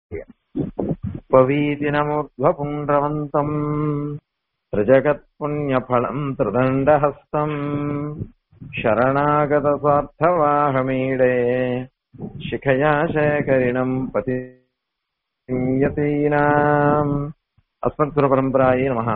पवीतिनमुर्ध्वपुण्ड्रवन्तम् त्रिजगत्पुण्यफलम् त्रिदण्डहस्तम् शरणागतस्वार्थवाहमीडे शिखया शेखरिणम् पतियतीनाम् அஸ்மத்குருபரம்பராயே நமஹ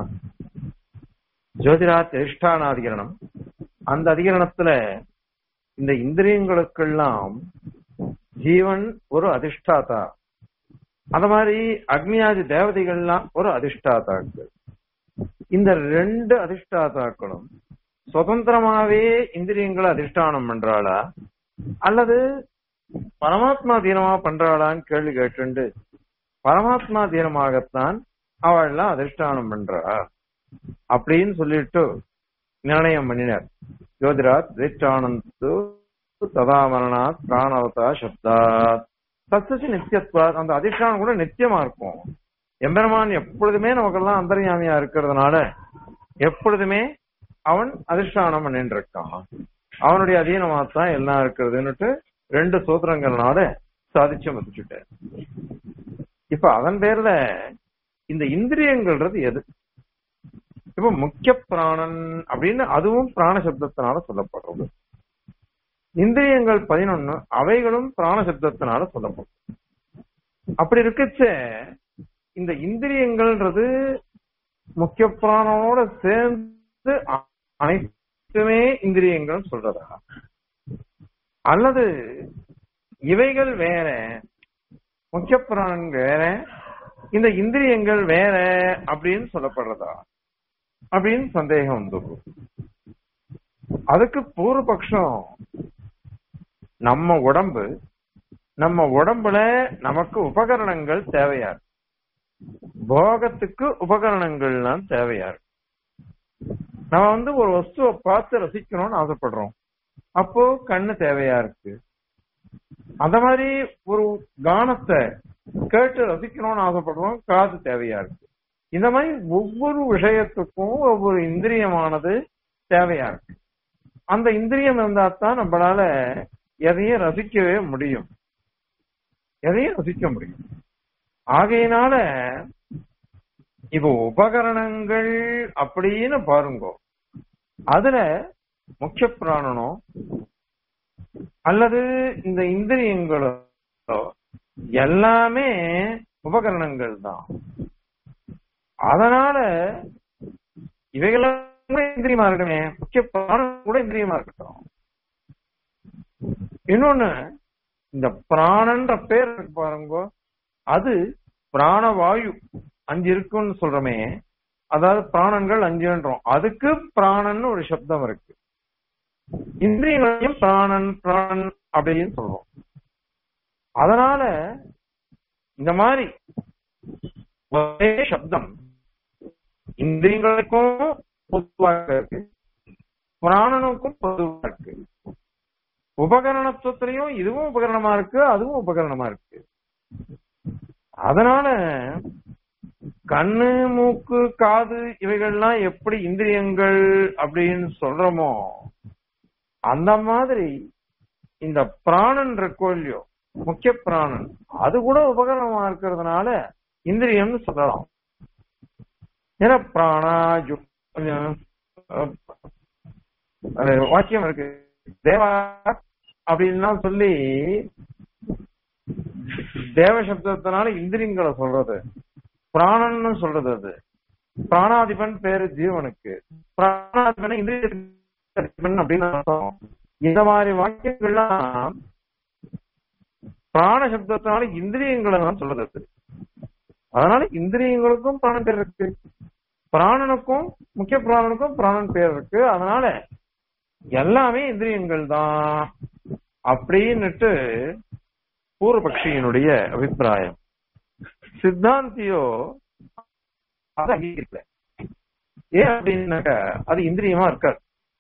ஜோதிராத் அதிஷ்டானாதிகரணம் அந்த அதிகரணத்துல இந்த இந்திரியங்களுக்கெல்லாம் ஜீவன் ஒரு அதிஷ்டாதா அந்த மாதிரி அக்னியாதி தேவதைகள்லாம் ஒரு அதிஷ்டாதாக்கள் இந்த ரெண்டு அதிஷ்டாதாக்களும் சுதந்திரமாவே இந்திரியங்களை அதிஷ்டானம் பண்றாளா அல்லது பரமாத்மா தீனமா பண்றாளான்னு கேள்வி கேட்டுண்டு பரமாத்மா தீனமாகத்தான் அவள் எல்லாம் அதிஷ்டானம் பண்றா அப்படின்னு சொல்லிட்டு நிர்ணயம் பண்ணினார் ஜோதிராத் திஷ்டானந்து ததாமரணாத் பிராணவதா சப்தாத் தத்துச்சு நித்தியத்வா அந்த அதிஷ்டானம் கூட நித்தியமா இருக்கும் எம்பெருமான் எப்பொழுதுமே நமக்கெல்லாம் அந்தர்யாமியா இருக்கிறதுனால எப்பொழுதுமே அவன் அதிஷ்டானம் பண்ணிட்டு இருக்கான் அவனுடைய அதீனமா தான் எல்லாம் இருக்கிறதுன்னுட்டு ரெண்டு சூத்திரங்கள்னால சாதிச்சு மதிச்சுட்டேன் இப்ப அதன் பேர்ல இந்த இந்திரியங்கள்ன்றது எது இப்ப முக்கிய பிராணன் அப்படின்னு அதுவும் பிராண சப்தத்தினால சொல்லப்படுறது இந்திரியங்கள் பதினொன்னு அவைகளும் பிராண சப்தத்தினால சொல்லப்படும் அப்படி இருக்கச்ச இந்த இந்திரியங்கள்ன்றது முக்கிய பிராணனோட சேர்ந்து அனைத்துமே இந்திரியங்கள் சொல்றதா அல்லது இவைகள் வேற முக்கிய பிராணன் வேற இந்த இந்திரியங்கள் வேற அப்படின்னு சொல்லப்படுறதா அப்படின்னு சந்தேகம் வந்து அதுக்கு பூர்வபக்ஷம் நம்ம உடம்பு நம்ம உடம்புல நமக்கு உபகரணங்கள் தேவையா போகத்துக்கு உபகரணங்கள்லாம் தேவையா நம்ம வந்து ஒரு வஸ்துவை பார்த்து ரசிக்கணும்னு ஆசைப்படுறோம் அப்போ கண்ணு தேவையா இருக்கு அந்த மாதிரி ஒரு கானத்தை கேட்டு ரசிக்கணும்னு ஆசைப்படுறோம் காது தேவையா இருக்கு இந்த மாதிரி ஒவ்வொரு விஷயத்துக்கும் ஒவ்வொரு இந்திரியமானது தேவையா இருக்கு அந்த இந்திரியம் இருந்தா தான் நம்மளால எதையும் ரசிக்கவே முடியும் எதையும் ரசிக்க முடியும் ஆகையினால இப்போ உபகரணங்கள் அப்படின்னு பாருங்க அதுல முக்கிய பிராணனோ அல்லது இந்த இந்திரியங்களோ எல்லாமே உபகரணங்கள் தான் அதனால இவைகளாம் கூட இந்திரியமா இருக்கணுமே முக்கிய பிராணம் கூட இந்திரியமா இருக்கட்டும் இன்னொன்னு இந்த பிராணன்ற பேர் இருக்கு பாருங்க அது பிராணவாயு அஞ்சு இருக்குன்னு சொல்றோமே அதாவது பிராணங்கள் அஞ்சுன்றோம் அதுக்கு பிராணன் ஒரு சப்தம் இருக்கு இந்திரியங்களையும் பிராணன் பிராணன் அப்படின்னு சொல்றோம் அதனால இந்த மாதிரி ஒரே சப்தம் இந்திரியங்களுக்கும் பொதுவாக இருக்கு பிராணனுக்கும் பொதுவாக இருக்கு உபகரணத்துவத்திலையும் இதுவும் உபகரணமா இருக்கு அதுவும் உபகரணமா இருக்கு அதனால கண்ணு மூக்கு காது இவைகள்லாம் எப்படி இந்திரியங்கள் அப்படின்னு சொல்றோமோ அந்த மாதிரி இந்த பிராணன் இருக்கோ இல்லையோ முக்கிய பிராணன் அது கூட உபகரணமா இருக்கிறதுனால இந்திரியம்னு சொல்லலாம் ஏன்னா பிராணாஜு வாக்கியம் இருக்கு தேவா அப்படின்னா சொல்லி தேவ சப்தத்தினால இந்திரியங்களை சொல்றது பிராணன்னு சொல்றது அது பிராணாதிபன் பேரு ஜீவனுக்கு பிராணாதிபன் இந்திரியன் அப்படின்னு அர்த்தம் இந்த மாதிரி வாக்கியங்கள்லாம் பிராண சப்தத்தினால இந்திரியங்களை தான் சொல்றது அதனால இந்திரியங்களுக்கும் பிராணன் பேர் இருக்கு பிராணனுக்கும் முக்கிய பிராணனுக்கும் பிராணன் பேர் இருக்கு அதனால எல்லாமே இந்திரியங்கள் தான் அப்படின்னுட்டு பூர்வபக்ஷியினுடைய அபிப்பிராயம் சித்தாந்தியோ அதை அங்கீகரிக்கல ஏன் அப்படின்னாக்க அது இந்திரியமா இருக்காது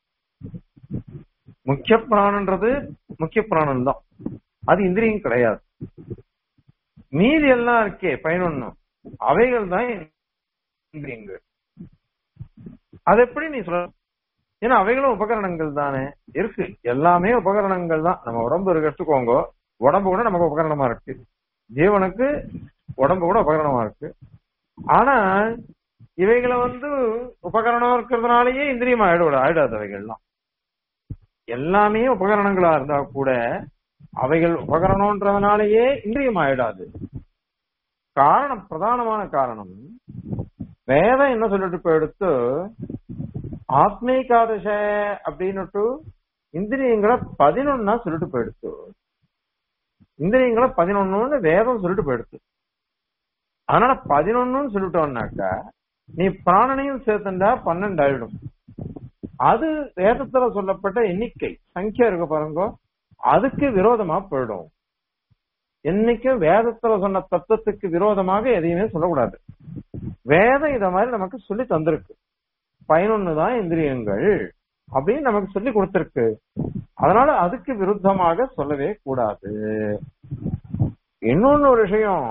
முக்கிய பிராணன்றது முக்கிய பிராணன் தான் அது இந்திரியம் கிடையாது மீதி எல்லாம் இருக்கே பதினொன்னு அவைகள் தான் இந்திரியங்கள் அது எப்படி நீ சொல்ல ஏன்னா அவைகளும் உபகரணங்கள் தானே இருக்கு எல்லாமே உபகரணங்கள் தான் நம்ம உடம்பு இருக்கு எடுத்துக்கோங்க உடம்பு கூட நமக்கு உபகரணமா இருக்கு ஜீவனுக்கு உடம்பு கூட உபகரணமா இருக்கு ஆனா இவைகளை வந்து உபகரணம் இருக்கிறதுனாலயே இந்திரியம் ஆயிடுவிட ஆயிடாது அவைகள்லாம் எல்லாமே உபகரணங்களா இருந்தா கூட அவைகள் உபகரணம்ன்றதுனாலயே இந்திரியம் ஆயிடாது காரணம் பிரதானமான காரணம் வேதம் என்ன சொல்லிட்டு போயிடுத்து ஆத்மீகாதச அப்படின்னுட்டு இந்திரியங்களை பதினொன்னா சொல்லிட்டு போயிடுத்து இந்திரியங்களை பதினொன்னு வேதம் சொல்லிட்டு போயிடுத்து அதனால பதினொன்னு சொல்லிட்டோம்னாக்கா நீ பிராணனையும் சேர்த்துண்டா பன்னெண்டு ஆயிடும் அது வேதத்துல சொல்லப்பட்ட எண்ணிக்கை சங்கியா இருக்கு பாருங்க அதுக்கு விரோதமா போயிடும் என்னைக்கும் வேதத்துல சொன்ன தத்துவத்துக்கு விரோதமாக எதையுமே சொல்லக்கூடாது வேதம் இத மாதிரி நமக்கு சொல்லி தந்திருக்கு பதினொன்னுதான் இந்திரியங்கள் அப்படின்னு நமக்கு சொல்லி கொடுத்திருக்கு அதனால அதுக்கு விருத்தமாக சொல்லவே கூடாது இன்னொன்னு ஒரு விஷயம்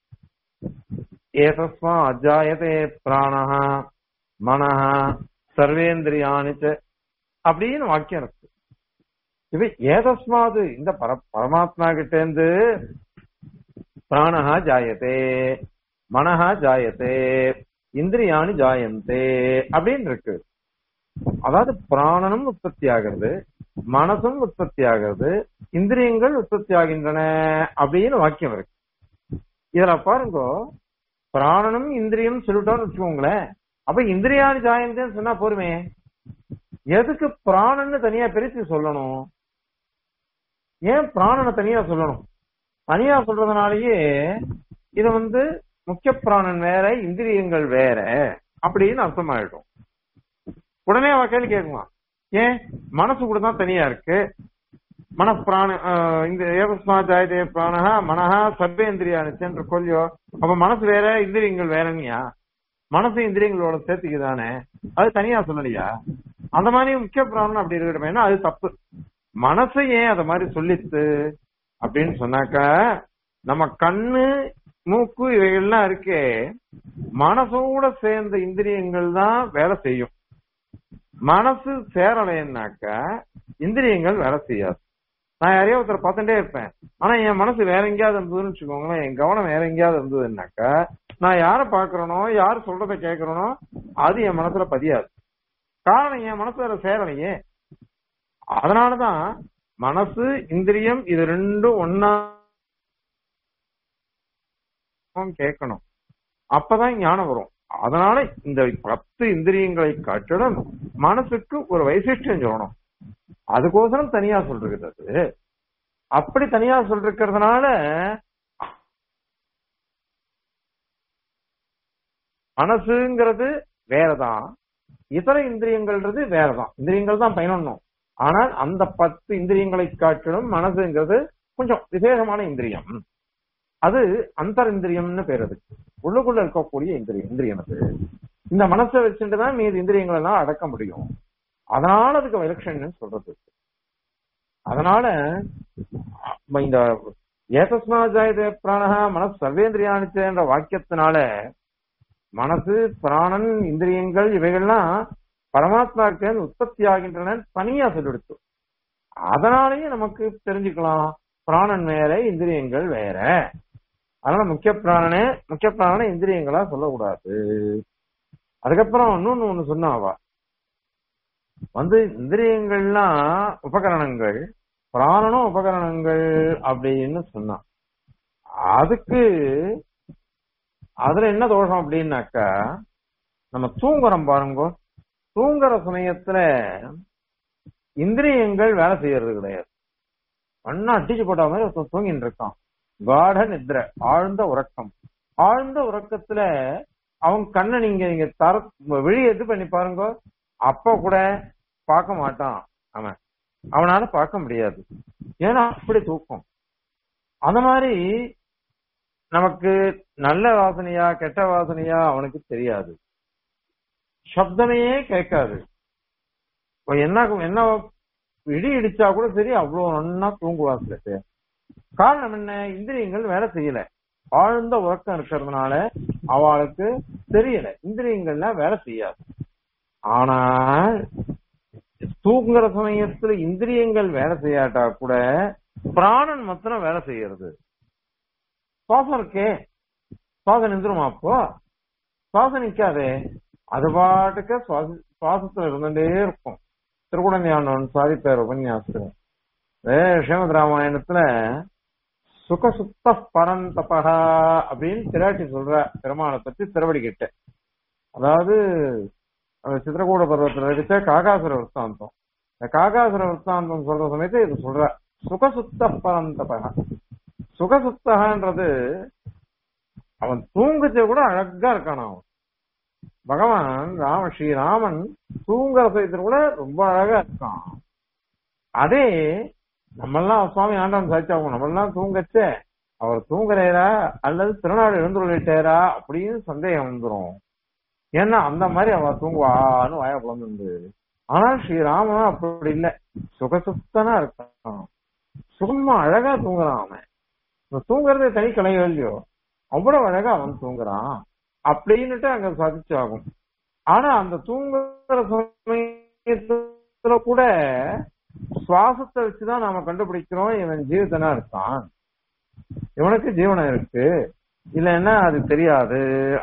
ஏதஸ்மா அஜாயதே பிராணஹ மனஹ சர்வேந்திரியானிச்ச அப்படின்னு வாக்கியம் இருக்கு இது ஏதஸ்மாது இந்த பர பரமாத்மா கிட்ட இருந்து பிராணஹா ஜாயத்தே மனஹா ஜாயத்தே இந்திரியாணி ஜாயந்தே அப்படின்னு இருக்கு அதாவது பிராணனும் உற்பத்தி ஆகிறது மனசும் உற்பத்தி ஆகிறது இந்திரியங்கள் உற்பத்தி ஆகின்றன அப்படின்னு வாக்கியம் இருக்கு இதுல பாருங்க பிராணனும் இந்திரியம் சொல்லிட்டோம்னு வச்சுக்கோங்களேன் அப்ப இந்திரியாணி ஜாயந்தேன்னு சொன்னா போருமே எதுக்கு பிராணன்னு தனியா பிரிச்சு சொல்லணும் ஏன் பிராணனை தனியா சொல்லணும் தனியா சொல்றதுனாலயே இது வந்து முக்கிய பிராணன் வேற இந்திரியங்கள் வேற அப்படின்னு அர்த்தமாயிடும் உடனே அவ கேள்வி கேட்குவான் ஏன் மனசு கூட தான் தனியா இருக்கு மனப்பிராண இந்த ஏவஸ்மா ஜாயதே பிராணஹா மனஹா சர்வேந்திரியானுச்சென்ற கொல்லியோ அப்ப மனசு வேற இந்திரியங்கள் வேறனியா மனசு இந்திரியங்களோட சேர்த்துக்குதானே அது தனியா சொல்லலையா அந்த மாதிரி முக்கிய பிராணம் அப்படி இருக்கட்டும் அது தப்பு மனசு ஏன் அத மாதிரி சொல்லித்து அப்படின்னு சொன்னாக்கா நம்ம கண்ணு மூக்கு இவைகள்லாம் இருக்கே மனசோட சேர்ந்த இந்திரியங்கள் தான் வேலை செய்யும் மனசு சேரலைன்னாக்கா இந்திரியங்கள் வேலை செய்யாது நான் யாரையோ ஒருத்தர் பார்த்துட்டே இருப்பேன் ஆனா என் மனசு வேற எங்கேயாவது இருந்ததுன்னு வச்சுக்கோங்களேன் என் கவனம் வேற எங்கேயாவது இருந்ததுன்னாக்கா நான் யார பாக்குறனோ யார் சொல்றத கேட்கறனோ அது என் மனசுல பதியாது காரணம் என் மனசு வேற சேரலையே அதனாலதான் மனசு இந்திரியம் இது ரெண்டும் ஒன்னா கேட்கணும் அப்பதான் ஞானம் வரும் அதனால இந்த பத்து இந்திரியங்களை காட்டிலும் மனசுக்கு ஒரு வைசிஷ்டியம் சொல்லணும் அதுக்கோசரம் தனியா சொல்றது அது அப்படி தனியா சொல்றதுனால மனசுங்கிறது வேறதான் இதர இந்திரியங்கள்ன்றது வேறதான் இந்திரியங்கள் தான் பயனொன்னும் ஆனால் அந்த பத்து இந்திரியங்களை காட்டிலும் மனசுங்கிறது கொஞ்சம் விசேஷமான இந்திரியம் அது அந்தர் இந்திரியம்னு பேர் அதுக்கு உள்ளுக்குள்ள இருக்கக்கூடிய இந்திரியம் இந்திரியம் அது இந்த மனசை வச்சுட்டு தான் மீது இந்திரியங்கள் எல்லாம் அடக்க முடியும் அதனால அதுக்கு விலட்சணம் சொல்றது அதனால இந்த ஏதஸ்மா ஜாயதே பிராணஹா மனசு சர்வேந்திரியானிச்சன்ற வாக்கியத்தினால மனசு பிராணன் இந்திரியங்கள் இவைகள்லாம் பரமாத்மாவுக்கு உற்பத்தி ஆகின்றன தனியா சொல்லிடுத்து அதனாலேயே நமக்கு தெரிஞ்சுக்கலாம் பிராணன் வேற இந்திரியங்கள் வேற அதனால முக்கிய பிராணனே முக்கிய பிராணனை இந்திரியங்களா சொல்லக்கூடாது அதுக்கப்புறம் இன்னொன்னு ஒண்ணு சொன்னாவா வந்து இந்திரியங்கள்லாம் உபகரணங்கள் பிராணனும் உபகரணங்கள் அப்படின்னு சொன்னான் அதுக்கு அதுல என்ன தோஷம் அப்படின்னாக்கா நம்ம தூங்குறோம் பாருங்க தூங்குற சமயத்துல இந்திரியங்கள் வேலை செய்யறது கிடையாது அண்ணா அடிச்சு போட்ட மாதிரி ஒருத்தன் தூங்கிட்டு இருக்கான் காட நித்ர ஆழ்ந்த உறக்கம் ஆழ்ந்த உறக்கத்துல அவன் கண்ணை நீங்க நீங்க தர விழி எது பண்ணி பாருங்க அப்ப கூட பார்க்க மாட்டான் அவன் அவனால பார்க்க முடியாது ஏன்னா அப்படி தூக்கம் அந்த மாதிரி நமக்கு நல்ல வாசனையா கெட்ட வாசனையா அவனுக்கு தெரியாது சப்தமே கேட்காது என்ன என்ன இடி இடிச்சா கூட சரி அவ்வளவு நன்னா தூங்குவான் சில பேர் காரணம் என்ன இந்திரியங்கள் வேலை செய்யல ஆழ்ந்த உறக்கம் இருக்கிறதுனால அவளுக்கு தெரியல இந்திரியங்கள்லாம் வேலை செய்யாது ஆனால் தூங்குற சமயத்துல இந்திரியங்கள் வேலை செய்யாட்டா கூட பிராணன் மாத்திரம் வேலை செய்யறது சுவாசம் இருக்கே சுவாசம் நின்றுமா அப்போ சுவாசம் நிக்காதே அது பாட்டுக்கு சுவாச சுவாசத்துல இருந்துட்டே இருக்கும் திருக்குடஞ்சாண்டவன் சாதிப்பார் உபன்யாசத்துல ஏ ஸ்ரீமத் ராமாயணத்துல சுகசுத்த பரந்தபகா அப்படின்னு திராட்டி சொல்ற பெருமாளை பத்தி திருவடி கிட்ட அதாவது அந்த சித்திரகூட பருவத்துல இருக்க காகாசுர விற்த்தாந்தம் இந்த காகாசுர விற்த்தாந்தம் சொல்ற சமயத்தை இது சொல்ற சுகசுத்த பரந்தபகா சுகசுத்தகன்றது அவன் தூங்குச்ச கூட அழகா இருக்கான் அவன் பகவான் ராம ஸ்ரீராமன் தூங்குற சமயத்துல கூட ரொம்ப அழகா இருக்கான் அதே நம்மெல்லாம் சுவாமி ஆண்டவன் சாய்ச்சாகும் நம்மெல்லாம் தூங்கச்சே அவர் தூங்குறாரா அல்லது திருநாடு எழுந்துள்ளிட்டாரா அப்படின்னு சந்தேகம் வந்துரும் ஏன்னா அந்த மாதிரி அவ தூங்குவான்னு வாய குழந்தை ஆனா ஸ்ரீராமன் அப்படி இல்லை சுகசுத்தனா இருக்கான் சுகமா அழகா தூங்குறான் அவன் இந்த தூங்குறதே தனி கலையோ இல்லையோ அவ்வளவு அழகா அவன் தூங்குறான் அப்படின்னுட்டு அங்க சாதிச்சாகும் ஆனா அந்த தூங்குற சமயத்துல கூட சுவாசத்தை வச்சுதான் நாம கண்டுபிடிக்கிறோம் இவன் ஜீவிதனா இருக்கான் இவனுக்கு ஜீவனம் இருக்கு இல்லைன்னா அது தெரியாது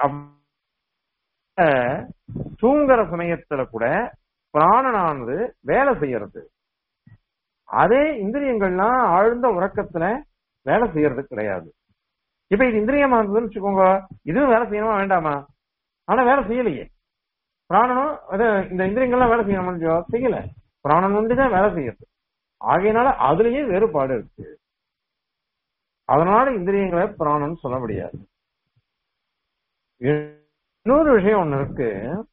தூங்குற சமயத்துல கூட பிராணனானது வேலை செய்யறது அதே இந்திரியங்கள்லாம் ஆழ்ந்த உறக்கத்துல வேலை செய்யறது கிடையாது இப்ப இது இந்திரியமா இருந்ததுன்னு வச்சுக்கோங்க இதுவும் வேலை செய்யணுமா வேண்டாமா ஆனா வேலை செய்யலையே பிராணனும் அது இந்த இந்திரியங்கள்லாம் வேலை செய்யணும்னு செய்யல பிராணன் ஒன்றுதான் வேலை செய்யுது ஆகையினால அதுலயே வேறுபாடு இருக்கு அதனால இந்திரியங்களை பிராணன் சொல்ல முடியாது இன்னொரு விஷயம் ஒண்ணு இருக்கு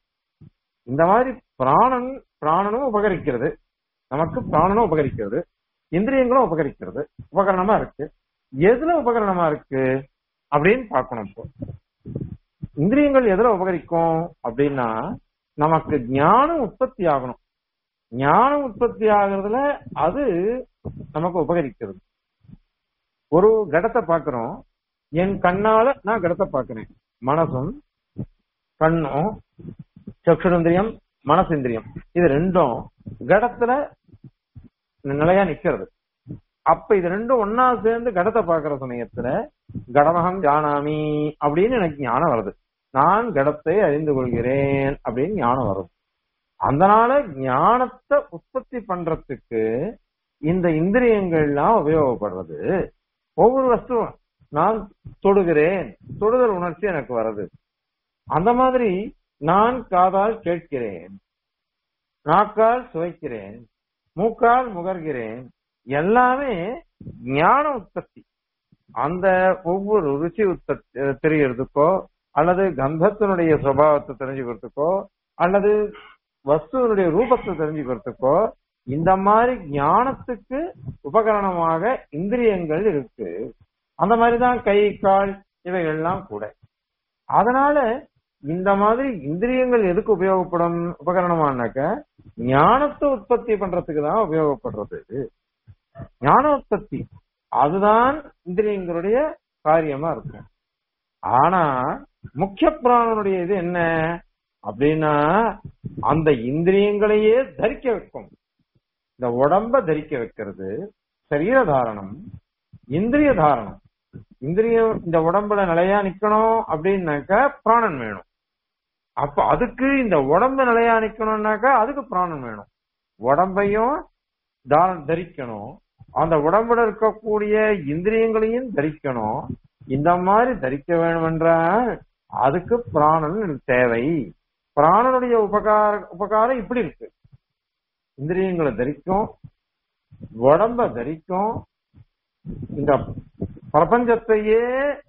இந்த மாதிரி பிராணன் பிராணனும் உபகரிக்கிறது நமக்கு பிராணனும் உபகரிக்கிறது இந்திரியங்களும் உபகரிக்கிறது உபகரணமா இருக்கு எதுல உபகரணமா இருக்கு அப்படின்னு பார்க்கணும் இப்போ இந்திரியங்கள் எதுல உபகரிக்கும் அப்படின்னா நமக்கு ஞானம் உற்பத்தி ஆகணும் ஞானம் உற்பத்தி ஆகுறதுல அது நமக்கு உபகரிக்கிறது ஒரு கடத்தை பாக்குறோம் என் கண்ணால நான் கடத்தை பாக்குறேன் மனசும் கண்ணும் சக்ஷுரந்திரியம் மனசேந்திரியம் இது ரெண்டும் கடத்துல நிலையா நிக்கிறது அப்ப இது ரெண்டும் ஒன்னா சேர்ந்து கடத்தை பாக்குற சமயத்துல கடமகம் ஜானாமி அப்படின்னு எனக்கு ஞானம் வருது நான் கடத்தை அறிந்து கொள்கிறேன் அப்படின்னு ஞானம் வருது அதனால ஞானத்தை உற்பத்தி பண்றதுக்கு இந்த இந்திரியங்கள்லாம் உபயோகப்படுறது ஒவ்வொரு வஸ்துவும் நான் தொடுகிறேன் தொடுதல் உணர்ச்சி எனக்கு வருது அந்த மாதிரி நான் காதால் கேட்கிறேன் நாக்கால் சுவைக்கிறேன் மூக்கால் முகர்கிறேன் எல்லாமே ஞான உற்பத்தி அந்த ஒவ்வொரு ருச்சி உற்பத்தி தெரியறதுக்கோ அல்லது கந்தத்தினுடைய சுபாவத்தை தெரிஞ்சுக்கிறதுக்கோ அல்லது வஸ்துவனுடைய ரூபத்தை தெரிஞ்சுக்கிறதுக்கோ இந்த மாதிரி ஞானத்துக்கு உபகரணமாக இந்திரியங்கள் இருக்கு அந்த மாதிரிதான் கை கால் இவைகள்லாம் கூட அதனால இந்த மாதிரி இந்திரியங்கள் எதுக்கு உபயோகப்படும் உபகரணமானாக்க ஞானத்தை உற்பத்தி பண்றதுக்கு தான் உபயோகப்படுறது ஞான உற்பத்தி அதுதான் இந்திரியங்களுடைய காரியமா இருக்கும் ஆனா முக்கிய பிராணனுடைய இது என்ன அப்படின்னா அந்த இந்திரியங்களையே தரிக்க வைக்கும் இந்த உடம்ப தரிக்க வைக்கிறது சரீர தாரணம் இந்திரிய தாரணம் இந்திரியம் இந்த உடம்புல நிலையா நிக்கணும் அப்படின்னாக்கா பிராணன் வேணும் அப்ப அதுக்கு இந்த உடம்பு நிலையா நிக்கணும்னாக்கா அதுக்கு பிராணன் வேணும் உடம்பையும் தாரணம் தரிக்கணும் அந்த உடம்புல இருக்கக்கூடிய இந்திரியங்களையும் தரிக்கணும் இந்த மாதிரி தரிக்க வேண்டும் என்றால் அதுக்கு பிராணன் தேவை பிராணனுடைய உபகார உபகாரம் இப்படி இருக்கு இந்திரியங்களை தரிக்கும் உடம்ப தரிக்கும் இந்த பிரபஞ்சத்தையே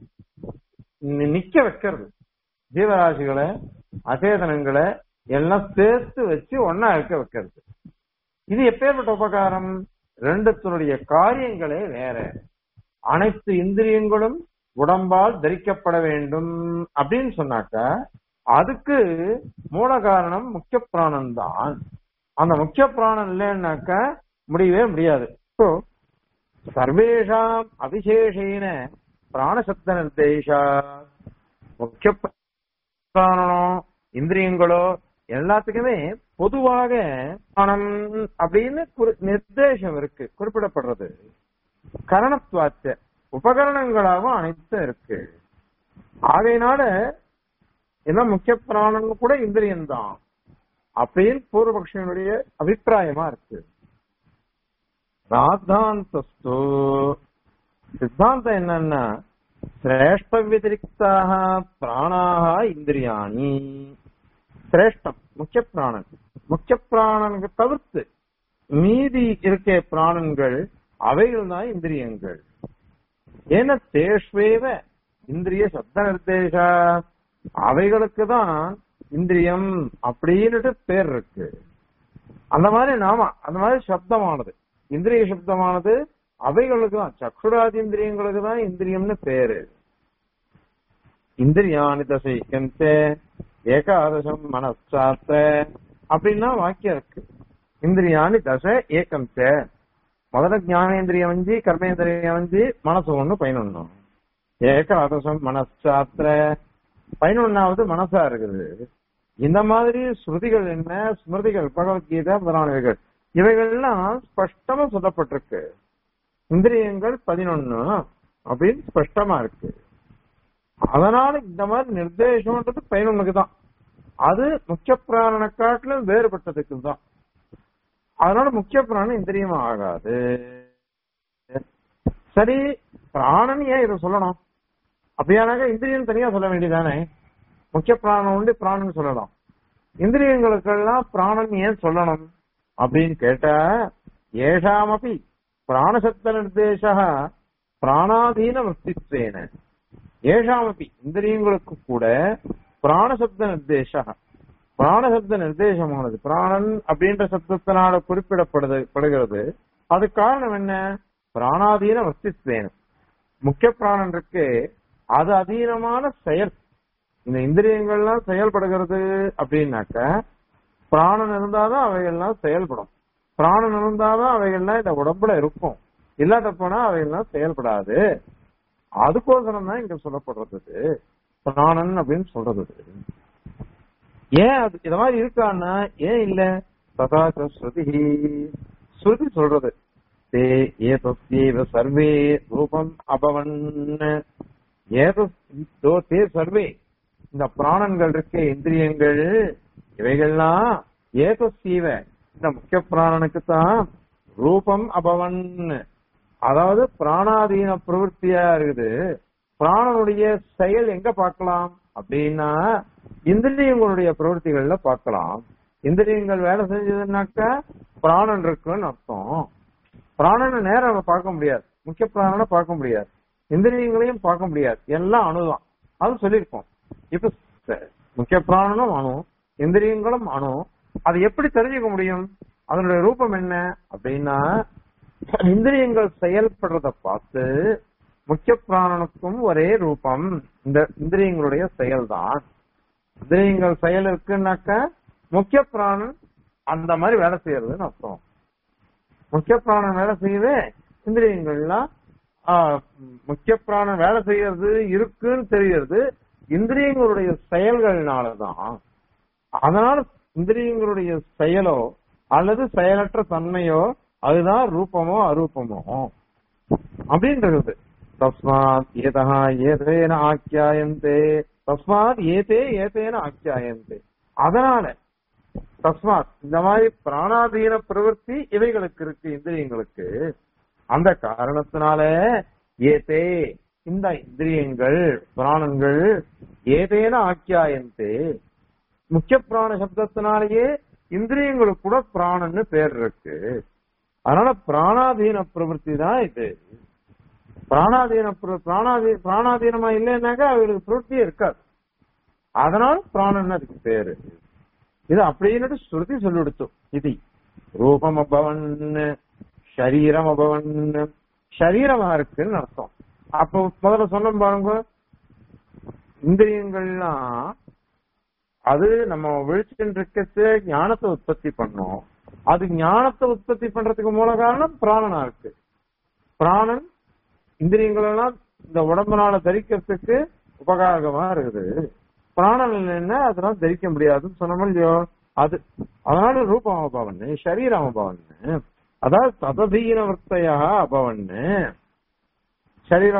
நிக்க வைக்கிறது ஜீவராசிகளை அச்சேதனங்களை எல்லாம் சேர்த்து வச்சு ஒன்னா இருக்க வைக்கிறது இது எப்பேற்பட்ட உபகாரம் ரெண்டுத்தினுடைய காரியங்களே வேற அனைத்து இந்திரியங்களும் உடம்பால் தரிக்கப்பட வேண்டும் அப்படின்னு சொன்னாக்கா அதுக்கு மூல காரணம் முக்கிய பிராணம் தான் அந்த முக்கிய பிராணம் இல்லைன்னாக்க முடியவே முடியாது இப்போ சர்வேஷாம் அபிசேஷேன பிராணசப்த நிர்தேஷா முக்கிய பிராணனோ இந்திரியங்களோ எல்லாத்துக்குமே பொதுவாக பிராணம் அப்படின்னு நிர்தேசம் இருக்கு குறிப்பிடப்படுறது கரணத்துவாச்ச உபகரணங்களாகவும் அனைத்தும் இருக்கு ஆகையினால என்ன முக்கிய பிராணன் கூட இந்திரியம் தான் அப்படின்னு பூர்வபக்ஷனுடைய அபிப்பிராயமா இருக்கு ராத்தாந்தஸ்து சித்தாந்தம் என்னன்னா சிரேஷ்ட வத்திரிக்தாக பிராணாக இந்திரியாணி சிரேஷ்டம் முக்கிய பிராணன் முக்கிய பிராணனுக்கு தவிர்த்து மீதி இருக்க பிராணன்கள் அவைகள் தான் இந்திரியங்கள் ஏன்னா தேஷ்வேவ இந்திரிய சப்த நிர்தேச அவைகளுக்கு தான் இந்திரியம் அப்படின்னுட்டு பேர் இருக்கு அந்த மாதிரி நாம அந்த மாதிரி சப்தமானது இந்திரிய சப்தமானது அவைகளுக்கு தான் சக்ஷுராதி இந்திரியங்களுக்கு தான் இந்திரியம்னு பேரு இந்திரியானி தசைக்கந்தே ஏகாதசம் மனசாத்த அப்படின்னா வாக்கியம் இருக்கு இந்திரியானி தசை ஏகந்த முதல்ல ஞானேந்திரியம் வஞ்சி கர்மேந்திரியம் வஞ்சி மனசு ஒண்ணு பதினொன்னு ஏகாதசம் மனசாத்திர பதினொன்னாவது மனசா இருக்குது இந்த மாதிரி ஸ்ருதிகள் என்ன ஸ்மிருதிகள் பகவத்கீதை முதலானவைகள் இவைகள்லாம் ஸ்பஷ்டமா சொல்லப்பட்டிருக்கு இந்திரியங்கள் பதினொன்னு அப்படின்னு ஸ்பஷ்டமா இருக்கு அதனால இந்த மாதிரி நிர்தேசம்ன்றது பதினொன்னுக்கு தான் அது முக்கிய பிராணனை காட்டிலும் வேறுபட்டதுக்கு தான் அதனால முக்கிய பிராணம் இந்திரியமா ஆகாது சரி பிராணன் ஏன் இதை சொல்லணும் அப்படியானாக்க இந்திரியம் தனியா சொல்ல வேண்டியதானே முக்கிய பிராணம் உண்டு பிராணன் சொல்லலாம் இந்திரியங்களுக்கெல்லாம் பிராணன் ஏன் சொல்லணும் அப்படின்னு கேட்டா ஏஷாமபி பிராணசப்த நிர்தேச பிராணாதீன வஸ்தித்வேன ஏஷாமபி இந்திரியங்களுக்கு கூட பிராணசப்த நிர்தேச பிராணசப்த நிர்தேசமானது பிராணன் அப்படின்ற சப்தத்தினால குறிப்பிடப்படுது படுகிறது அது காரணம் என்ன பிராணாதீன வஸ்தித்வேன முக்கிய பிராணன் இருக்கு அது அதீனமான செயல் இந்த இந்திரியங்கள்லாம் செயல்படுகிறது அப்படின்னாக்க பிராணன் இருந்தாதான் அவைகள்லாம் செயல்படும் பிராணன் இருந்தாதான் அவைகள்லாம் இந்த உடம்புல இருக்கும் இல்லாத போனா அவைகள்லாம் செயல்படாது அதுக்கோசரம் தான் இங்க சொல்லப்படுறது பிராணன் அப்படின்னு சொல்றது ஏன் அது இந்த மாதிரி இருக்கான்னா ஏன் இல்ல ததாச்ச ஸ்ருதி ஸ்ருதி சொல்றது தே ஏதஸ்யேவ சர்வே ரூபம் அபவன் ஏதோ தே சர்வே இந்த பிராணன்கள் இருக்க இந்திரியங்கள் இவைகள்லாம் ஏதஸ்யீவ இந்த முக்கிய பிராணனுக்கு தான் ரூபம் அபவன் அதாவது பிராணாதீன பிரவருத்தியா இருக்குது பிராணனுடைய செயல் எங்க பார்க்கலாம் அப்படின்னா இந்திரியங்களுடைய பிரவருத்திகள்ல பார்க்கலாம் இந்திரியங்கள் வேலை செஞ்சதுன்னாக்க பிராணன் இருக்குன்னு அர்த்தம் பிராணனை நேரம் நம்ம பார்க்க முடியாது முக்கிய பிராணனை பார்க்க முடியாது இந்திரியங்களையும் பார்க்க முடியாது எல்லாம் அணுதான் அது சொல்லியிருக்கோம் இப்ப ச- முக்கிய பிராணனும் அணு இந்திரியங்களும் அணு அது எப்படி தெரிஞ்சுக்க முடியும் அதனுடைய ரூபம் என்ன அப்படின்னா இந்திரியங்கள் செயல்படுறத பார்த்து முக்கிய பிராணனுக்கும் ஒரே ரூபம் இந்த இந்திரியங்களுடைய செயல்தான் இந்திரியங்கள் செயல் இருக்குன்னாக்க முக்கிய பிராணன் அந்த மாதிரி வேலை செய்யறதுன்னு அர்த்தம் முக்கிய பிராணன் வேலை செய்யுது இந்திரியங்கள்லாம் ஆஹ், முக்கிய பிராணன் வேலை செய்யறது இருக்குன்னு தெரிகிறது இந்திரியங்களுடைய செயல்கள்னாலதான் அதனால இந்திரியங்களுடைய செயலோ அல்லது செயலற்ற தன்மையோ அதுதான் ரூபமோ அரூபமோ அப்படின்றது தஸ்மாத் ஏதா ஏதேன ஆக்கியாயந்தே தஸ்மாத் ஏதே ஏதேன ஆக்கியாயந்தே அதனால தஸ்மாத் இந்த மாதிரி பிராணாதீன பிரவൃத்தி இவைகளுக்கு இருக்கு இந்திரியங்களுக்கு அந்த காரணத்தினால ஏதே இந்த இந்திரியங்கள் பிராணங்கள் ஏதேன ஆக்கியாயந்தே முக்கிய பிராண சப்தத்தினாலேயே இந்திரியங்களுக்கு கூட பிராணன்னு பேர் இருக்கு அதனால பிராணாதீன பிரவൃத்தி தான் இது பிராணாதீன பிர- பிராணாதீ பிராணாதீனமா இல்லைன்னாக்கா அவங்களுக்கு பிரவೃத்தியே இருக்காது அதனால பிராணன் அதுக்கு பேரு இது அப்படின்னு ஸ்ருதி சொல்லிடுச்சு இது ரூபம் அபவன் சரீரம் அபவன் சரீரமா இருக்குன்னு அர்த்தம் அப்போ முதல்ல சொன்ன பாருங்க இந்திரியங்கள்லாம் அது நம்ம விழிச்சுட்டு இருக்கிறது ஞானத்தை உற்பத்தி பண்ணோம் அது ஞானத்தை உற்பத்தி பண்றதுக்கு மூல காரணம் பிராணனா இருக்கு பிராணன் இந்திரியங்கள் எல்லாம் இந்த உடம்புனால தரிக்கிறதுக்கு உபகாரகமா இருக்குது பிராணன் இல்லைன்னா அதெல்லாம் தரிக்க முடியாதுன்னு சொன்னோம் இல்லையோ அது அதனால ரூபம் அபவன் சரீரம் அபவன் அதாவது தததீன வர்த்தையா அபவன் சரீரம்னா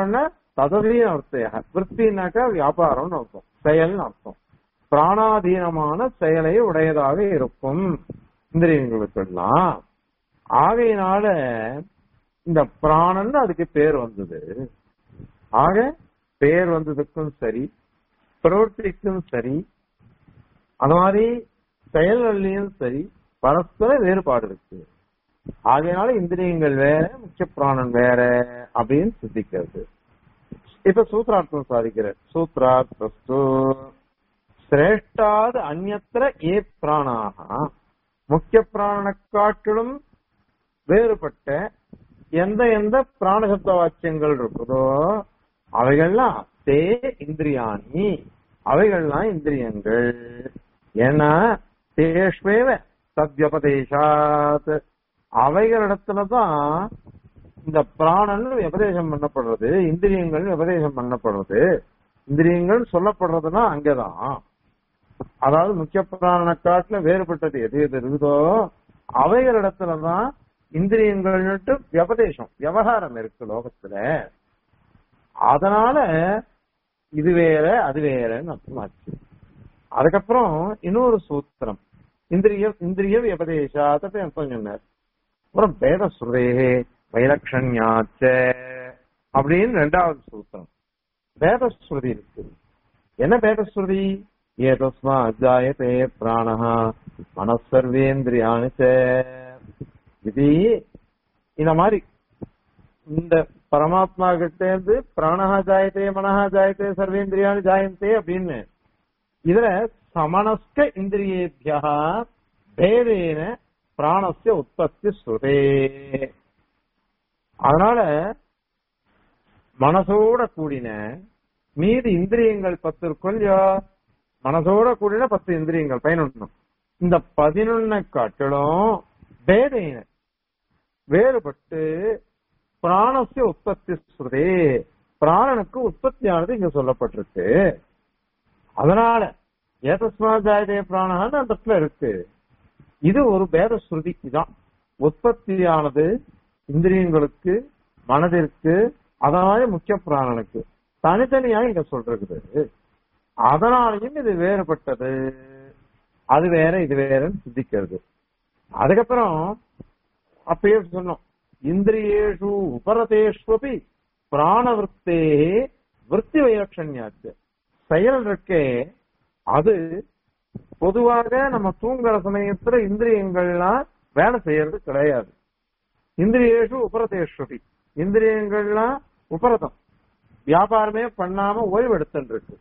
ததவீன அர்த்தம் விற்பினாக்கா வியாபாரம்னு அர்த்தம் செயல்னு அர்த்தம் பிராணாதீனமான செயலை உடையதாக இருக்கும் இந்திரியங்களுக்கெல்லாம் ஆகையினால இந்த பிராணன் அதுக்கு பேர் வந்தது ஆக பேர் வந்ததுக்கும் சரி பிரவர்த்திக்கும் சரி அந்த மாதிரி செயல்கள்லயும் சரி பரஸ்பர வேறுபாடு இருக்கு ஆகையினால இந்திரியங்கள் வேற முக்கிய பிராணன் வேற அப்படின்னு சித்திக்கிறது இப்ப சூத்ரார்த்தம் சாதிக்கிற சூத்ரார்த்தஸ்து சிரேஷ்டாது அந்நத்திர ஏ பிராணாக முக்கிய பிராணனை காட்டிலும் வேறுபட்ட எந்த எந்த பிராணசப்த வாக்கியங்கள் இருக்குதோ அவைகள்லாம் தே இந்திரியாணி அவைகள்லாம் இந்திரியங்கள் ஏன்னா தேஷ்வேவ சத்யபதேசாத் அவைகளிடத்துலதான் இந்த பிராணன் உபதேசம் பண்ணப்படுறது இந்திரியங்கள் உபதேசம் பண்ணப்படுறது இந்திரியங்கள் சொல்லப்படுறதுன்னா அங்கதான் அதாவது முக்கிய பிராணனை காட்டுல வேறுபட்டது எது எது இருக்குதோ அவைகளிடத்துலதான் இந்திரியங்கள்னுட்டு வியபதேசம் விவகாரம் இருக்கு லோகத்துல அதனால இது வேற அது வேறன்னு அர்த்தமாச்சு அதுக்கப்புறம் இன்னொரு சூத்திரம் இந்திரிய இந்திரிய வியபதேசாத்த அர்த்தம் சொன்னார் அப்புறம் பேத சுரே வைலக்ஷண்யாச்ச அப்படின்னு ரெண்டாவது சூத்திரம் வேதஸ்ருதி இருக்கு என்ன வேதஸ்ருதி ஏதஸ்மா அஜாயத்தே பிராணஹ மனசர்வேந்திரியானு இது இந்த மாதிரி இந்த பரமாத்மா கிட்ட இருந்து பிராணஹா ஜாயத்தே மனஹா ஜாயத்தே சர்வேந்திரியானு ஜாயந்தே அப்படின்னு இதுல சமனஸ்க இந்திரியேபியா பேதேன பிராணஸ்ய உற்பத்தி ஸ்ருதே அதனால மனசோட கூடின மீதி இந்திரியங்கள் பத்து இருக்கும் இல்லையா மனசோட கூடின பத்து இந்திரியங்கள் பயனுடணும் இந்த பதினொன்னை காட்டிலும் பேதேன வேறுபட்டு பிராணசிய உற்பத்தி ஸ்ருதே பிராணனுக்கு உற்பத்தியானது இங்க சொல்லப்பட்டிருக்கு அதனால ஏதஸ்மா ஜாயதே பிராணஹான்னு அந்த இடத்துல இருக்கு இது ஒரு பேத ஸ்ருதி தான் உற்பத்தியானது இந்திரியங்களுக்கு மனதிற்கு அதனால முக்கிய பிராணனுக்கு தனித்தனியா இங்க சொல்றது அதனாலையும் இது வேறுபட்டது அது வேற இது வேறன்னு சித்திக்கிறது அதுக்கப்புறம் அப்பயே சொன்னோம் இந்திரியேஷு உபரதேஷ்வபி பிராணவிருத்தே விற்பி வைலட்சண்யாச்சு செயல் இருக்கே அது பொதுவாக நம்ம தூங்குற சமயத்துல இந்திரியங்கள்லாம் வேலை செய்யறது கிடையாது இந்திரியேஷு உபரதேஸ்வபி இந்திரியங்கள்லாம் உபரதம் வியாபாரமே பண்ணாம ஓய்வு எடுத்துட்டு இருக்கு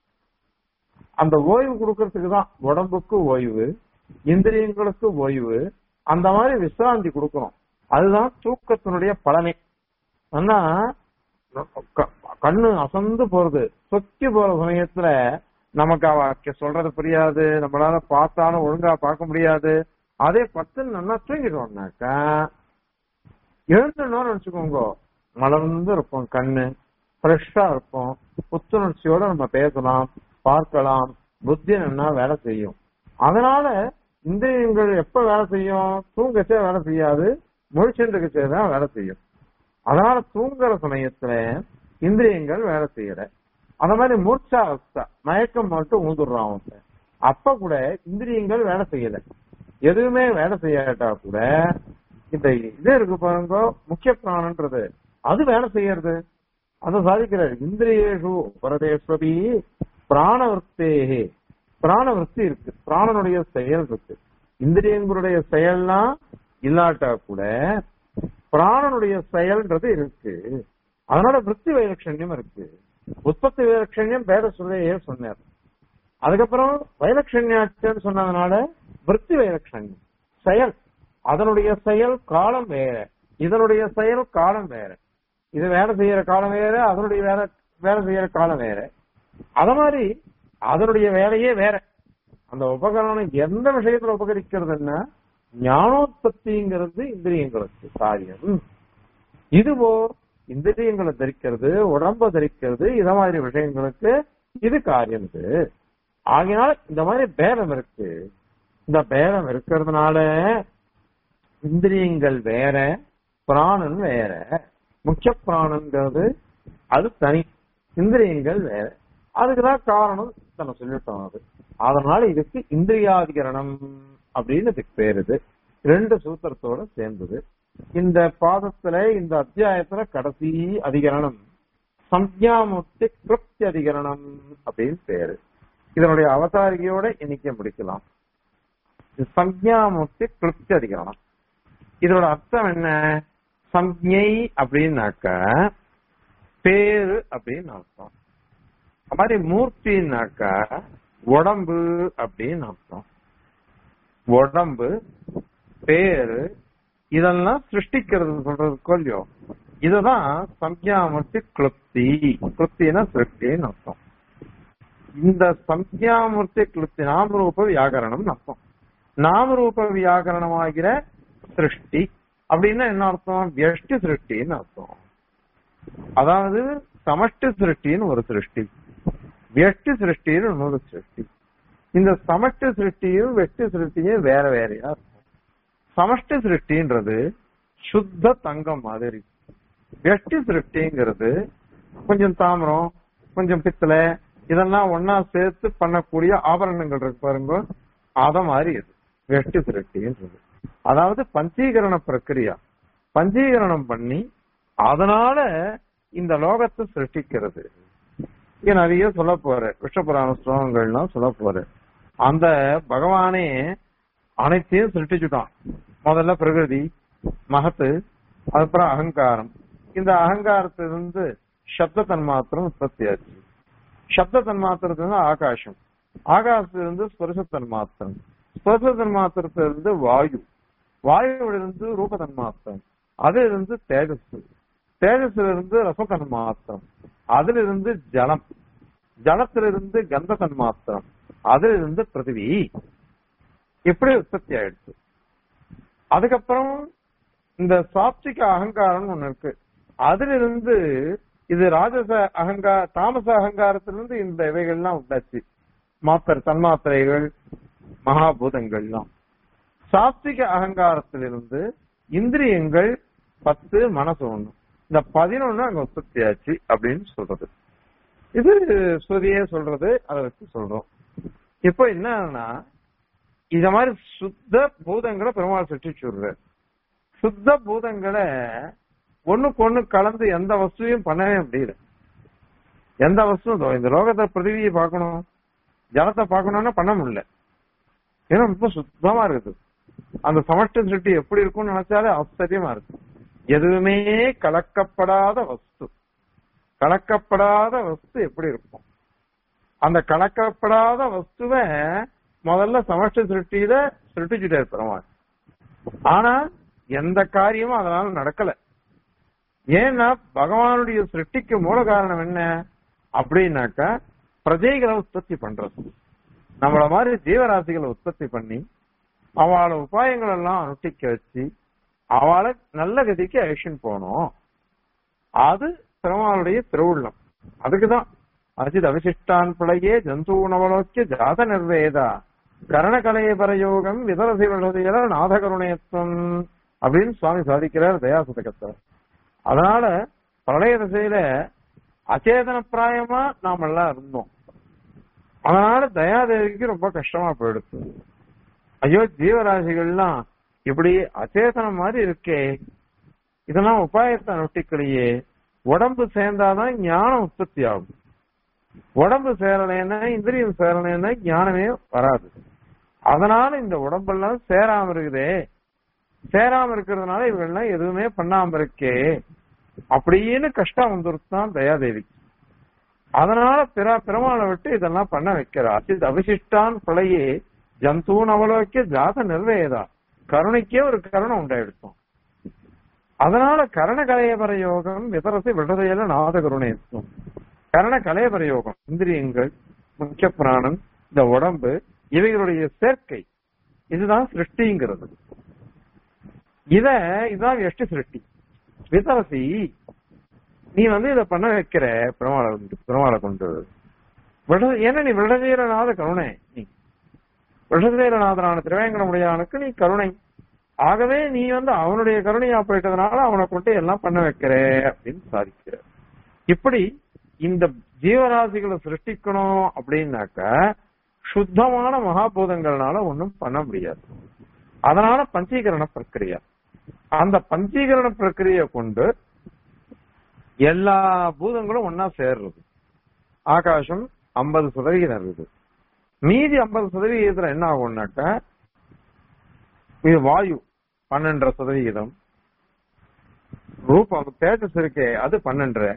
அந்த ஓய்வு கொடுக்கறதுக்கு தான் உடம்புக்கு ஓய்வு இந்திரியங்களுக்கு ஓய்வு அந்த மாதிரி விசிராந்தி கொடுக்கணும் அதுதான் தூக்கத்தினுடைய பலனை ஆனா க- கண்ணு அசந்து போறது சொக்கி போற சமயத்துல நமக்கு அவ சொல்றது புரியாது நம்மளால பார்த்தாலும் ஒழுங்கா பார்க்க முடியாது அதே பத்து நல்லா தூங்கிட்டோம்னாக்கா எழுந்துடணும்னு வச்சுக்கோங்க மலர்ந்து இருக்கும் கண்ணு ஃப்ரெஷ்ஷா இருக்கும் புத்துணர்ச்சியோட நம்ம பேசலாம் பார்க்கலாம் புத்தி நல்லா வேலை செய்யும் அதனால இந்திரியங்கள் எப்ப வேலை செய்யும் தூங்கச்சே வேலை செய்யாது முழிச்சுருக்கச்சே தான் வேலை செய்யும் அதனால தூங்குற சமயத்துல இந்திரியங்கள் வேலை செய்யற அந்த மாதிரி மூர்ச்சா அவஸ்தா மயக்கம் மட்டும் ஊந்துடுறான் அவன் அப்ப கூட இந்திரியங்கள் வேலை செய்யல எதுவுமே வேலை செய்யாட்டா கூட இந்த இது இருக்கு பாருங்க முக்கிய பிராணன்றது அது வேலை செய்யறது அதை சாதிக்கிறார் இந்திரியேஷு பரதேஸ்வபி பிராணவர்த்தேகே பிராணவர்த்தி இருக்கு பிராணனுடைய செயல் இருக்கு இந்திரியங்களுடைய செயல்லாம் இல்லாட்டா கூட பிராணனுடைய செயல்ன்றது இருக்கு அதனால விற்பி வைலட்சண்யம் இருக்கு உற்பத்தி வைலட்சண்யம் பேத சுரையே சொன்னார் அதுக்கப்புறம் வைலட்சண்யாச்சன்னு சொன்னதுனால விற்பி வைலட்சண்யம் செயல் அதனுடைய செயல் காலம் வேற இதனுடைய செயல் காலம் வேற இது வேலை செய்யற காலம் வேற அதனுடைய வேலை வேலை செய்யற காலம் வேற அத மாதிரி அதனுடைய வேலையே வேற அந்த உபகரணம் எந்த விஷயத்துல உபகரிக்கிறதுன்னா ஞானோத்பத்திங்கிறது இந்திரியங்களுக்கு காரியம் இதுவோ இந்திரியங்களை தரிக்கிறது உடம்ப தரிக்கிறது இத மாதிரி விஷயங்களுக்கு இது காரியம் இது ஆகையினால இந்த மாதிரி பேதம் இருக்கு இந்த பேதம் இருக்கிறதுனால இந்திரியங்கள் வேற பிராணன் வேற முக்கிய பிராணங்கிறது அது தனி இந்திரியங்கள் வேற அதுக்குதான் காரணம் தன்னை சொல்லிட்டோம் அது அதனால இதுக்கு இந்திரியாதிகரணம் அப்படின்னு இதுக்கு பேர் இது ரெண்டு சூத்திரத்தோட சேர்ந்தது இந்த பாதத்துல இந்த அத்தியாயத்துல கடைசி அதிகரணம் சம்யாமுக்தி கிருப்தி அதிகரணம் அப்படின்னு பேரு இதனுடைய அவதாரிகையோட இன்னைக்கு முடிக்கலாம் இது சம்யாமுக்தி கிருப்தி அதிகரணம் இதோட அர்த்தம் என்ன சம்ஞை அப்படின்னாக்க பேரு அப்படின்னு அர்த்தம் அது மாதிரி மூர்த்தினாக்க உடம்பு அப்படின்னு அர்த்தம் உடம்பு பேரு இதெல்லாம் சிருஷ்டிக்கிறது சொல்றதுக்கோ இல்லையோ இதுதான் சம்யாமூர்த்தி கிளுப்தி கிளுப்தினா சிருஷ்டின்னு அர்த்தம் இந்த சம்யாமூர்த்தி கிளுப்தி நாமரூப வியாகரணம் அர்த்தம் நாமரூப வியாகரணமாகிற சிருஷ்டி அப்படின்னா என்ன அர்த்தம் வியஷ்டி சிருஷ்டின்னு அர்த்தம் அதாவது சமஷ்டி சிருஷ்டின்னு ஒரு சிருஷ்டி வெஷ்டி சிருஷ்டின்னு இன்னொரு சிருஷ்டி இந்த சமஷ்டி சிருஷ்டியும் வெஷ்டி சிருஷ்டியும் வேற வேறையா இருக்கும் சமஷ்டி சிருஷ்டின்றது சுத்த தங்கம் மாதிரி வெஷ்டி சிருஷ்டிங்கிறது கொஞ்சம் தாமிரம் கொஞ்சம் பித்தளை இதெல்லாம் ஒன்னா சேர்த்து பண்ணக்கூடிய ஆபரணங்கள் இருக்கு பாருங்க அத மாதிரி இது வெஷ்டி சிருஷ்டின்றது அதாவது பஞ்சீகரண பிரக்கிரியா பஞ்சீகரணம் பண்ணி அதனால இந்த லோகத்தை சிருஷ்டிக்கிறது இங்க நிறைய சொல்ல போற விஷ்ணபுராண ஸ்லோகங்கள்லாம் சொல்ல போற அந்த பகவானே அனைத்தையும் சிருஷ்டிச்சுட்டான் முதல்ல பிரகிருதி மகத்து அதுக்கப்புறம் அகங்காரம் இந்த அகங்காரத்திலிருந்து சப்த தன்மாத்திரம் உற்பத்தி ஆச்சு சப்த தன்மாத்திரத்திலிருந்து ஆகாசம் ஆகாசத்திலிருந்து ஸ்பர்ச தன்மாத்திரம் ஸ்பர்ச தன்மாத்திரத்திலிருந்து வாயு வாயுவிலிருந்து ரூப தன்மாத்திரம் அதிலிருந்து தேஜஸ் தேஜஸிலிருந்து ரச தன்மாத்திரம் அதிலிருந்து ஜலம் ஜலத்திலிருந்து கந்த தன்மாத்திரம் அதிலிருந்து பிருத்திவி இப்படி உற்பத்தி ஆயிடுச்சு அதுக்கப்புறம் இந்த சாப்திக அகங்காரம் ஒண்ணு இருக்கு அதிலிருந்து இது ராஜச அகங்கார தாமச அகங்காரத்திலிருந்து இந்த இவைகள்லாம் உண்டாச்சு மாத்திரை தன்மாத்திரைகள் மகாபூதங்கள்லாம் சாப்திக அகங்காரத்திலிருந்து இந்திரியங்கள் பத்து மனசு ஒண்ணு இந்த பதினொன்னு அங்க உற்பத்தி ஆச்சு அப்படின்னு சொல்றது இது ஸ்ருதியே சொல்றது அதை வச்சு சொல்றோம் இப்போ என்னன்னா இத மாதிரி சுத்த பூதங்களை பெருமாள் சிருஷ்டிச்சுடுறாரு சுத்த பூதங்களை ஒண்ணுக்கு ஒண்ணு கலந்து எந்த வஸ்துவையும் பண்ணவே முடியல எந்த வஸ்துவும் இதோ இந்த லோகத்தை பிரதிவியை பார்க்கணும் ஜலத்தை பார்க்கணும்னா பண்ண முடியல ஏன்னா ரொம்ப சுத்தமா இருக்குது அந்த சமஷ்டி சிருஷ்டி எப்படி இருக்கும்னு நினைச்சாலே ஆச்சரியமா இருக்கு எதுவுமே கலக்கப்படாத வஸ்து கலக்கப்படாத வஸ்து எப்படி இருக்கும் அந்த கலக்கப்படாத வஸ்துவை முதல்ல சமஷ்டி சிருஷ்டியில சிருஷ்டிச்சுட்டே பெருமாள் ஆனா எந்த காரியமும் அதனால நடக்கல ஏன்னா பகவானுடைய சிருஷ்டிக்கு மூல காரணம் என்ன அப்படின்னாக்கா பிரஜைகளை உற்பத்தி பண்றது நம்மள மாதிரி ஜீவராசிகளை உற்பத்தி பண்ணி அவளை உபாயங்கள் எல்லாம் அனுஷ்டிக்க வச்சு அவளை நல்ல கதிக்கு ஆக்ஷன் போகணும் அது பெருமாளுடைய திருவுள்ளம் அதுக்குதான் அஜித் அவிசிஷ்டான் பிழையே ஜந்தூனவலோக்கிய ஜாத நிர்வேதா கரணகலைய பரயோகம் விதரசி விழதியல நாதகருணயத்துவம் அப்படின்னு சுவாமி சாதிக்கிறார் தயாசுதகத்தை அதனால பிரளய திசையில அச்சேதன பிராயமா நாம எல்லாம் இருந்தோம் அதனால தயாதேவிக்கு ரொம்ப கஷ்டமா போயிடுச்சு ஐயோ ஜீவராசிகள்லாம் இப்படி அச்சேதனம் மாதிரி இருக்கே இதெல்லாம் உபாயத்தை நொட்டிக்கலையே உடம்பு சேர்ந்தாதான் ஞானம் உற்பத்தி ஆகும் உடம்பு சேரலைன்னா இந்திரியம் சேரலைன்னா ஞானமே வராது அதனால இந்த உடம்பெல்லாம் சேராம இருக்குதே சேராம இருக்கிறதுனால இவங்கெல்லாம் எதுவுமே பண்ணாம இருக்கே அப்படின்னு கஷ்டம் வந்துருத்தான் தயாதேவிக்கு அதனால பிற பெருமாளை விட்டு இதெல்லாம் பண்ண வைக்கிறார் இது அவிசிஷ்டான் பிழையே ஜந்தூன் அவலோக்கிய ஜாத நிர்வேதா கருணைக்கே ஒரு கருணை உண்டாயிடுத்தோம் அதனால கரண கலையபர யோகம் விதரசை விடுதலையில நாத கருணைத்துவம் கரண கலையபர யோகம் இந்திரியங்கள் முக்கிய பிராணம் இந்த உடம்பு இவைகளுடைய சேர்க்கை இதுதான் சிருஷ்டிங்கிறது இத இதுதான் எஷ்டி சிருஷ்டி விதரசி நீ வந்து இத பண்ண வைக்கிற பெருமாளை கொண்டு பெருமாளை கொண்டு விட ஏன்னா நீ விடதீரநாத கருணை நீ விடதீரநாதனான திருவேங்கடமுடையானுக்கு நீ கருணை ஆகவே நீ வந்து அவனுடைய கருணையா போயிட்டதுனால அவனை கொண்டு எல்லாம் பண்ண வைக்கிற அப்படின்னு சாதிக்கிற இப்படி இந்த ஜீவராசிகளை சிருஷ்டிக்கணும் அப்படின்னாக்க சுத்தமான மகாபூதங்கள்னால ஒண்ணும் பண்ண முடியாது அதனால பஞ்சீகரண பிரக்கிரியா அந்த பஞ்சீகரண பிரக்கிரியை கொண்டு எல்லா பூதங்களும் ஒன்னா சேர்றது ஆகாசம் ஐம்பது சதவிகிதம் இருக்குது மீதி ஐம்பது சதவிகிதத்துல என்ன ஆகும்னாக்க இது வாயு பன்னெண்டரை சதவிகிதம் ரூபம் தேஜஸ் இருக்கே அது பன்னெண்டரை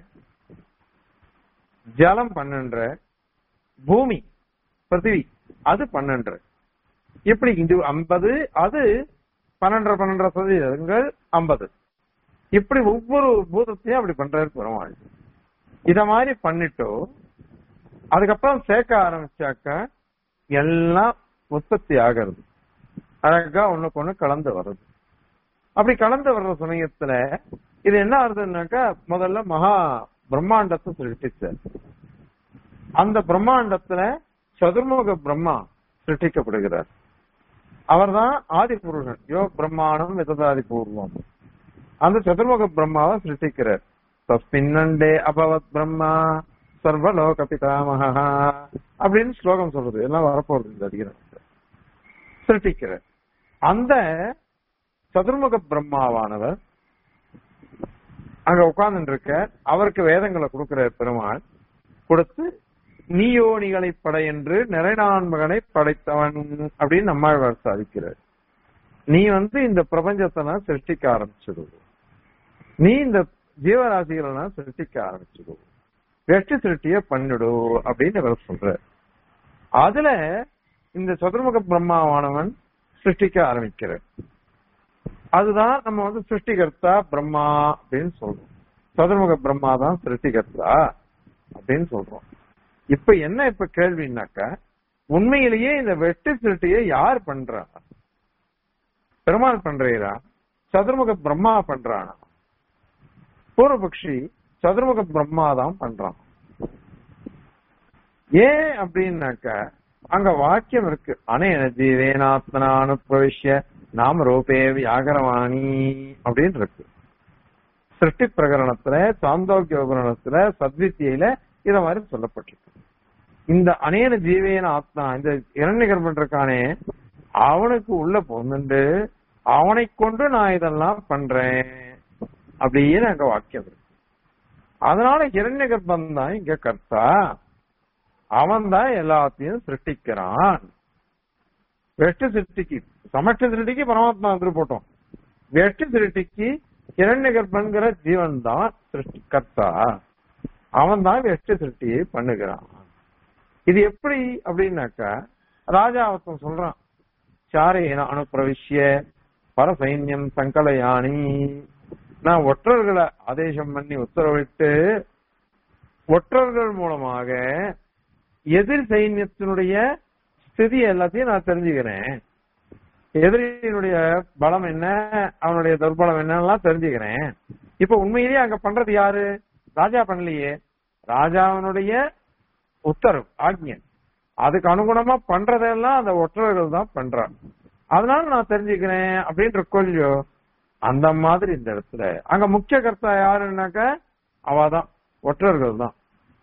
ஜலம் பன்னெண்டரை பூமி பிருத்திவி அது பன்னெண்டரை இப்படி இது ஐம்பது அது பன்னெண்டரை பன்னெண்டரை சதவீதங்கள் ஐம்பது இப்படி ஒவ்வொரு பூதத்தையும் அப்படி பண்றாரு பெருமாள் இத மாதிரி பண்ணிட்டோ அதுக்கப்புறம் சேர்க்க ஆரம்பிச்சாக்க எல்லாம் உற்பத்தி ஆகிறது அழகா ஒண்ணுக்கு ஒண்ணு கலந்து வருது அப்படி கலந்து வர்ற சமயத்துல இது என்ன ஆகுதுன்னாக்கா முதல்ல மகா பிரம்மாண்டத்தை சிருஷ்டிச்சார் அந்த பிரம்மாண்டத்துல சதுர்முக பிரம்மா சிருஷ்டிக்கப்படுகிறார் அவர்தான் ஆதி புருஷன் யோ பிரம்மாணம் விததாதி பூர்வம் அந்த சதுர்முக பிரம்மாவை சிருஷ்டிக்கிறார் தஸ்மின்னண்டே அபவத் பிரம்மா சர்வலோக பிதாமகா அப்படின்னு ஸ்லோகம் சொல்றது எல்லாம் வரப்போறது இந்த அதிகாரத்துல சிருஷ்டிக்கிறார் அந்த சதுர்முக பிரம்மாவானவர் அங்க உட்கார்ந்து இருக்க அவருக்கு வேதங்களை கொடுக்கிறார் பெருமாள் கொடுத்து நீயோனிகளை படை என்று நிறைநான்மகனை படைத்தவன் அப்படின்னு நம்மாழ்வார் சாதிக்கிறார் நீ வந்து இந்த பிரபஞ்சத்தை சிருஷ்டிக்க ஆரம்பிச்சிடு நீ இந்த ஜீவராசிகளை சிருஷ்டிக்க ஆரம்பிச்சிடு வெற்றி சிருஷ்டிய பண்ணிடு அப்படின்னு இவர் சொல்ற அதுல இந்த சதுர்முக பிரம்மாவானவன் சிருஷ்டிக்க ஆரம்பிக்கிறார் அதுதான் நம்ம வந்து சிருஷ்டிகர்த்தா பிரம்மா அப்படின்னு சொல்றோம் சதுர்முக பிரம்மா தான் சிருஷ்டிகர்த்தா அப்படின்னு சொல்றோம் இப்ப என்ன இப்ப கேள்வினாக்கா உண்மையிலேயே இந்த வெட்டு சிருஷ்டியை யார் பண்றா பெருமாள் பண்றீரா சதுர்முக பிரம்மா பண்றானா பூர்வபக்ஷி சதுர்முக பிரம்மா தான் பண்றான் ஏன் அப்படின்னாக்கா அங்க வாக்கியம் இருக்கு அனேன ஜீவேனாத்மனா அனுப்பிரவிஷ்ய நாம ரூபே வியாகரவாணி அப்படின்னு இருக்கு சிருஷ்டி பிரகரணத்துல சாந்தோக்கிய உபகரணத்துல சத்வித்தியில இத மாதிரி சொல்லப்பட்டிருக்கு இந்த அநேன ஜீவேன ஆத்மா இந்த இரண்ய கர்ப்பன் இருக்கானே அவனுக்கு உள்ள பொந்துண்டு அவனை கொண்டு நான் இதெல்லாம் பண்றேன் அப்படின்னு அங்க வாக்கியம் இருக்கு அதனால இரண்ய கர்ப்பம் தான் இங்க கர்த்தா அவன் தான் எல்லாத்தையும் சிருஷ்டிக்கிறான் வெட்டு சிருஷ்டிக்கு சமஷ்ட சிருஷ்டிக்கு பரமாத்மா வந்துட்டு போட்டோம் வெட்டு சிருஷ்டிக்கு இரண்ய கர்ப்பங்கிற ஜீவன் தான் சிருஷ்டி கர்த்தா அவன் தான் வெட்டு சிருஷ்டியை பண்ணுகிறான் இது எப்படி அப்படின்னாக்கா ராஜாவத்தம் சொல்றான் சாரேன அனுப்பிரவிஷ்ய பரசைன்யம் சங்கலயானி நான் ஒற்றர்களை ஆதேசம் பண்ணி உத்தரவிட்டு ஒற்றர்கள் மூலமாக எதிர் சைன்யத்தினுடைய ஸ்திதி எல்லாத்தையும் நான் தெரிஞ்சுக்கிறேன் எதிரியினுடைய பலம் என்ன அவனுடைய துர்பலம் என்னெல்லாம் தெரிஞ்சுக்கிறேன் இப்ப உண்மையிலேயே அங்க பண்றது யாரு ராஜா பண்ணலையே ராஜாவினுடைய உத்தரவு ஆக்ஞை அதுக்கு அனுகுணமா பண்றதெல்லாம் அந்த ஒற்றர்கள் தான் பண்றாங்க அதனால நான் தெரிஞ்சுக்கிறேன் அப்படின்ற கொள்ளியோ அந்த மாதிரி இந்த இடத்துல அங்க முக்கிய கர்த்தா யாருன்னாக்க அவாதான் ஒற்றர்கள் தான்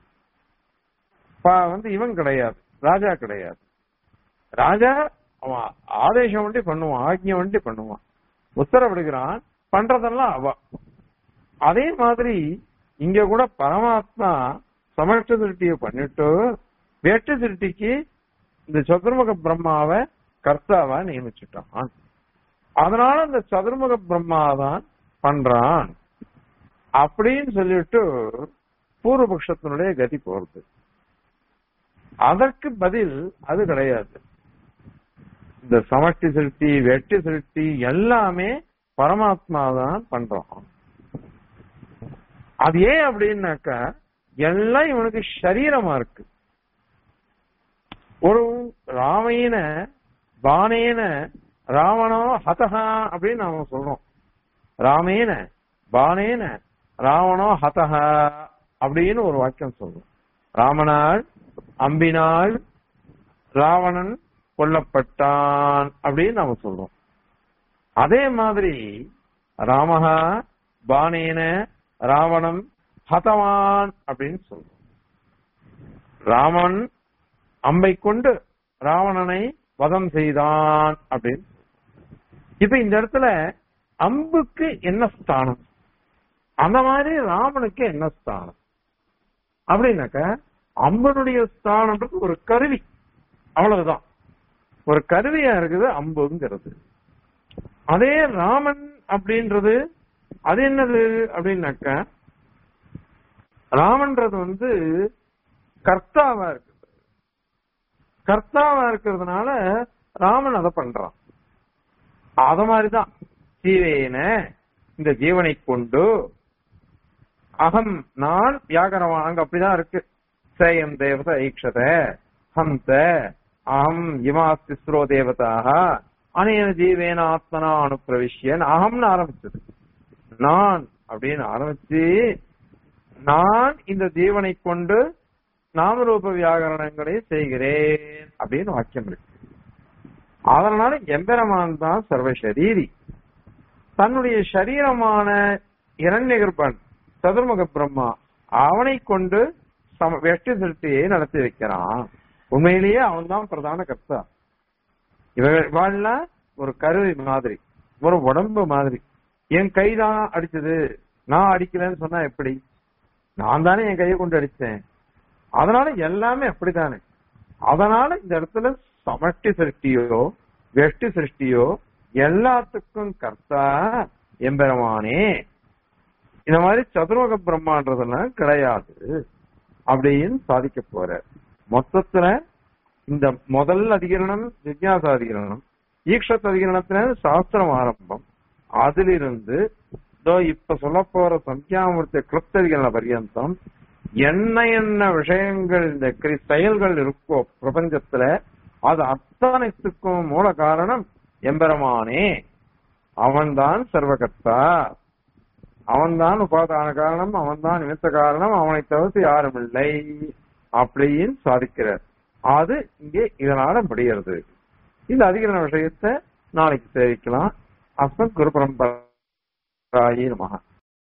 வந்து இவன் கிடையாது ராஜா கிடையாது ராஜா அவன் ஆதேசம் வண்டி பண்ணுவான் ஆக்ஞை வண்டி பண்ணுவான் உத்தரவிடுகிறான் பண்றதெல்லாம் அவ அதே மாதிரி இங்க கூட பரமாத்மா சமஷ்ட திருஷ்டிய பண்ணிட்டு வேட்டு திருஷ்டிக்கு இந்த சதுர்முக பிரம்மாவை கர்த்தாவா நியமிச்சுட்டான் அதனால இந்த சதுர்முக பிரம்மாதான் பண்றான் அப்படின்னு சொல்லிட்டு பூர்வபக்ஷத்தினுடைய கதி போறது அதற்கு பதில் அது கிடையாது இந்த சமஷ்டி சிருஷ்டி வெட்டி சிருஷ்டி எல்லாமே பரமாத்மா தான் பண்றான் அது ஏன் அப்படின்னாக்கா எல்லாம் இவனுக்கு சரீரமா இருக்கு ஒரு ராமையின பானேன ராவணோ ஹதஹா அப்படின்னு நாம சொல்றோம் ராமேன பானேன ராவணோ ஹதஹா அப்படின்னு ஒரு வாக்கியம் சொல்றோம் ராமனால் அம்பினால் ராவணன் கொல்லப்பட்டான் அப்படின்னு நாம சொல்றோம் அதே மாதிரி ராமஹா பானேன ராவணம் ஹதவான் அப்படின்னு சொல்றோம் ராமன் அம்பை கொண்டு ராவணனை வதம் செய்தான் அப்படின்னு இப்ப இந்த இடத்துல அம்புக்கு என்ன ஸ்தானம் அந்த மாதிரி ராமனுக்கு என்ன ஸ்தானம் அப்படின்னாக்க அம்பனுடைய ஸ்தானம்ன்றது ஒரு கருவி அவ்வளவுதான் ஒரு கருவியா இருக்குது அம்புங்கிறது அதே ராமன் அப்படின்றது அது என்னது அப்படின்னாக்க ராமன்றது வந்து கர்த்தாவா இருக்குது கர்த்தாவா இருக்கிறதுனால ராமன் அதை பண்றான் அத மாதிரிதான் சீவேன இந்த ஜீவனை கொண்டு அகம் நான் வியாகரவான் அங்க அப்படிதான் இருக்கு சேயம் தேவத ஐக்ஷத ஹந்த அகம் இமா திஸ்ரோ தேவதாக அனேன ஜீவேன ஆத்மனா அனுப்பிரவிஷ்யன் அகம்னு ஆரம்பிச்சது நான் அப்படின்னு ஆரம்பிச்சு நான் இந்த ஜீவனை கொண்டு நாமரூப வியாகரணங்களை செய்கிறேன் அப்படின்னு வாக்கியம் இருக்கு அதனால எம்பெருமான் தான் சர்வசரீரி தன்னுடைய சரீரமான இரண்யகர்பன் சதுர்முக பிரம்மா அவனை கொண்டு சம வெற்றி திருஷ்டியை நடத்தி வைக்கிறான் உண்மையிலேயே அவன் தான் பிரதான கர்த்தா இவர்கள்லாம் ஒரு கருவி மாதிரி ஒரு உடம்பு மாதிரி என் கை தான் அடிச்சது நான் அடிக்கலன்னு சொன்னா எப்படி நான் தானே என் கையை கொண்டு அடிச்சேன் அதனால எல்லாமே அப்படித்தானே அதனால இந்த இடத்துல சமஷ்டி சிருஷ்டியோ வெஷ்டி சிருஷ்டியோ எல்லாத்துக்கும் கர்த்தா எம்பெருமானே இந்த மாதிரி சதுர்முக பிரம்மான்றதெல்லாம் கிடையாது அப்படின்னு சாதிக்க போற மொத்தத்துல இந்த முதல் அதிகரணம் ஜிக்யாசா அதிகரணம் ஈக்ஷத் அதிகரணத்துல சாஸ்திரம் ஆரம்பம் அதிலிருந்து இதோ இப்ப சொல்ல போற சந்தியாமூர்த்தி கிருப்ததிகரண பரியந்தம் என்ன என்ன விஷயங்கள் இந்த கிரி- செயல்கள் இருக்கோ பிரபஞ்சத்துல அது அத்தனைத்துக்கும் மூல காரணம் எம்பெருமானே அவன்தான் சர்வகர்த்தா அவன்தான் உபாதான காரணம் அவன்தான் நிமித்த காரணம் அவனை தவிர்த்து யாரும் இல்லை அப்படின்னு சாதிக்கிறார் அது இங்கே இதனால முடிகிறது இந்த அதிகரண விஷயத்தை நாளைக்கு தெரிவிக்கலாம் அஸ்மத் குரு பரம்பராயி நமகா